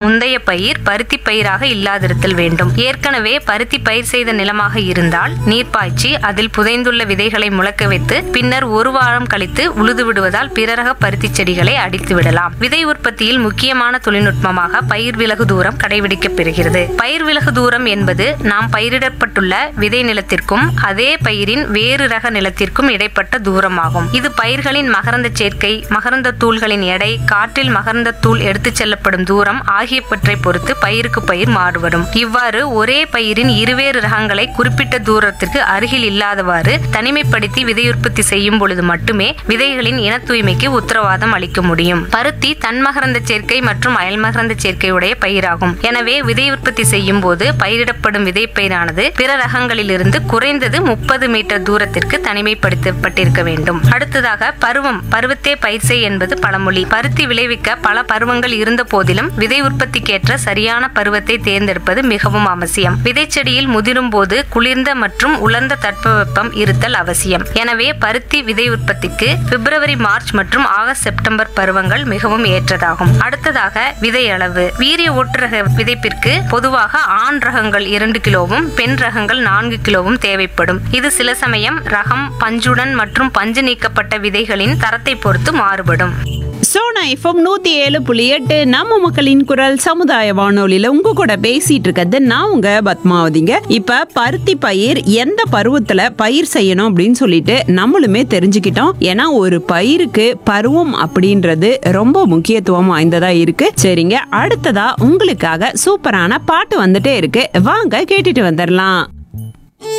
முந்தைய பயிர் பருத்தி பயிராக இல்லாதிருத்தல் வேண்டும் ஏற்கனவே பருத்தி பயிர் செய்த நிலமாக இருந்தால் நீர் பாய்ச்சி அதில் புதைந்துள்ள விதைகளை முளைக்க வைத்து பின்னர் ஒரு வாரம் கழித்து உழுது விடுவதால் பிறரக பருத்தி செடிகளை அடித்து விடலாம் விதை உற்பத்தியில் முக்கியமான தொழில்நுட்பமாக பயிர் விலகு தூரம் கடைபிடிக்கப்படுகிறது பயிர் விலகு தூரம் என்பது நாம் பயிரிடப்பட்டுள்ள விதை நிலத்திற்கும் அதே பயிரின் வேறு ரக நிலத்திற்கும் இடைப்பட்ட தூரமாகும் இது பயிர்களின் மகரந்த சேர்க்கை மகரந்த தூள்களின் எடை காற்றில் மகரந்த தூள் எடுத்துச் செல்லப்படும் தூரம் ஆகியவற்றை பொறுத்து பயிருக்கு பயிர் மாறுபடும் இவ்வாறு ஒரே பயிரின் இருவேறு ரகங்களை குறிப்பிட்ட தூரத்திற்கு அருகில் இல்லாதவாறு தனிமைப்படுத்தி விதை உற்பத்தி செய்யும் பொழுது மட்டுமே விதைகளின் இன தூய்மைக்கு உத்தரவாதம் அளிக்க முடியும் பருத்தி தன்மகரந்த சேர்க்கை மற்றும் அயல்மகரந்த சேர்க்கையுடைய பயிராகும் எனவே விதை உற்பத்தி செய்யும் போது பயிரிடப்படும் விதை பயிரானது பிற ரகங்களிலிருந்து குறைந்தது முப்பது மீட்டர் தூரத்திற்கு தனிமைப்படுத்தப்பட்டிருக்க வேண்டும் அடுத்ததாக பருவம் பருவத்தே பயிர் செய் என்பது பழமொழி பருத்தி விளைவிக்க பல பருவங்கள் இருந்த போதிலும் விதை உற்பத்திக்கேற்ற சரியான பருவத்தை தேர்ந்தெடுப்பது மிகவும் அவசியம் விதைச்செடியில் முதிரும் போது குளிர்ந்த மற்றும் உலர்ந்த தட்பவெப்பம் இருத்தல் அவசியம் எனவே பருத்தி விதை உற்பத்திக்கு பிப்ரவரி மார்ச் மற்றும் ஆகஸ்ட் செப்டம்பர் பருவங்கள் மிகவும் ஏற்றதாகும் அடுத்ததாக விதை அளவு வீரிய ஒட்டுரக விதைப்பிற்கு பொதுவாக ஆண் ரகங்கள் இரண்டு கிலோவும் பெண் ரகங்கள் நான்கு கிலோவும் தேவைப்படும் இது சில சமயம் ரகம் பஞ்சுடன் மற்றும் பஞ்சு நீக்கப்பட்ட விதைகளின் தரத்தை பொறுத்து மாறுபடும் சோனா எஃப்எம் நூத்தி ஏழு புள்ளி எட்டு நம்ம மக்களின் குரல் சமுதாய வானொலியில உங்க கூட பேசிட்டு இருக்கிறது நான் உங்க பத்மாவதிங்க இப்ப பருத்தி பயிர் எந்த பருவத்துல பயிர் செய்யணும் அப்படின்னு சொல்லிட்டு நம்மளுமே தெரிஞ்சுக்கிட்டோம் ஏன்னா ஒரு பயிருக்கு பருவம் அப்படின்றது ரொம்ப முக்கியத்துவம் வாய்ந்ததா இருக்கு சரிங்க அடுத்ததா உங்களுக்காக சூப்பரான பாட்டு வந்துட்டே இருக்கு வாங்க கேட்டுட்டு வந்துடலாம்